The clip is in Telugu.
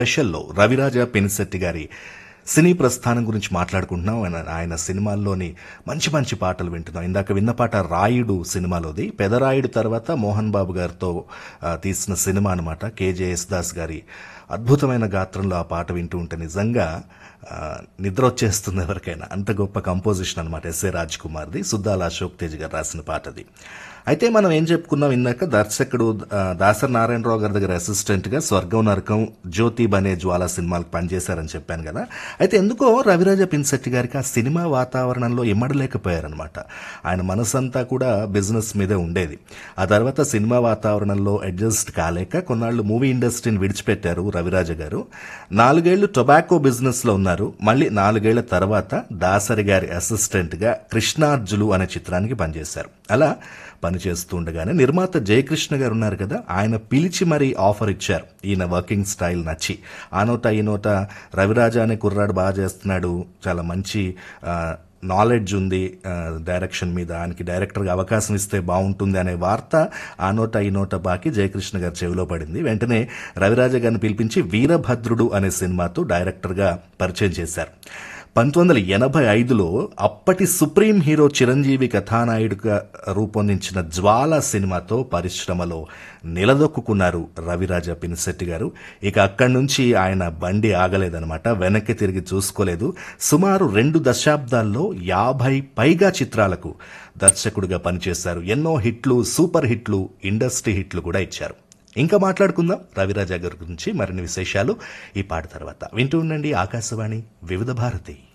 స్పెషల్లో రవిరాజ పెనిశెట్టి గారి సినీ ప్రస్థానం గురించి మాట్లాడుకుంటున్నాం ఆయన- ఆయన సినిమాల్లోని మంచి మంచి పాటలు వింటున్నాం ఇందాక విన్న పాట రాయుడు సినిమాలోది పెదరాయుడు తర్వాత మోహన్ బాబు గారితో ఆ, తీసిన సినిమా అనమాట కేజేఎస్ దాస్ గారి అద్భుతమైన గాత్రంలో ఆ పాట వింటూ ఉంటే నిజంగా ఆ, నిద్ర వచ్చేస్తుంది ఎవరికైనా అంత గొప్ప కంపోజిషన్ అనమాట ఎస్ఏ రాజ్ కుమార్ది సుద్దాల అశోక్ తేజ్ గారు రాసిన పాటది అయితే మనం ఏం చెప్పుకున్నాం ఇందాక దర్శకుడు ఆ, దాసరి నారాయణరావు గారి దగ్గర అసిస్టెంట్ గా స్వర్గం నరకం జ్యోతి బనే జ్వాల సినిమాలకు పనిచేశారని చెప్పాను కదా అయితే ఎందుకో రవిరాజ పిన్శెట్టి గారికి ఆ సినిమా వాతావరణంలో ఇమ్మడలేకపోయారనమాట ఆయన మనసంతా కూడా బిజినెస్ మీదే ఉండేది ఆ తర్వాత సినిమా వాతావరణంలో అడ్జస్ట్ కాలేక కొన్నాళ్ళు మూవీ ఇండస్ట్రీని విడిచిపెట్టారు రవిరాజ గారు నాలుగేళ్లు టొబాకో బిజినెస్ లో ఉన్నారు మళ్ళీ నాలుగేళ్ల తర్వాత దాసరి గారి అసిస్టెంట్ గా కృష్ణార్జులు అనే చిత్రానికి పనిచేశారు అలా పనిచేస్తుండగానే నిర్మాత జయకృష్ణ గారు ఉన్నారు కదా ఆయన పిలిచి మరీ ఆఫర్ ఇచ్చారు ఈయన వర్కింగ్ స్టైల్ నచ్చి ఆ నోట ఈ నోట రవిరాజ అనే కుర్రాడు బాగా చేస్తున్నాడు చాలా మంచి ఆ, నాలెడ్జ్ ఉంది ఆ, డైరెక్షన్ మీద ఆయనకి డైరెక్టర్గా అవకాశం ఇస్తే బాగుంటుంది అనే వార్త ఆ నోట ఈ నోట బాకి జయకృష్ణ గారి చెవిలో పడింది వెంటనే రవిరాజ గారిని పిలిపించి వీరభద్రుడు అనే సినిమాతో డైరెక్టర్గా పరిచయం చేశారు పంతొమ్మిది వందల ఎనభై ఐదులో అప్పటి సుప్రీం హీరో చిరంజీవి కథానాయుడుగా రూపొందించిన జ్వాల సినిమాతో పరిశ్రమలో నిలదొక్కున్నారు రవిరాజ పినిశెట్టి గారు ఇక అక్కడి నుంచి ఆయన బండి ఆగలేదన్నమాట వెనక్కి తిరిగి చూసుకోలేదు సుమారు రెండు దశాబ్దాల్లో యాభై పైగా చిత్రాలకు దర్శకుడిగా పనిచేశారు ఎన్నో హిట్లు సూపర్ హిట్లు ఇండస్ట్రీ హిట్లు కూడా ఇచ్చారు ఇంకా మాట్లాడుకుందాం రవిరాజా గారి గురించి మరిన్ని విశేషాలు ఈ పాట తర్వాత వింటూ ఉండండి ఆకాశవాణి వివిధ భారతి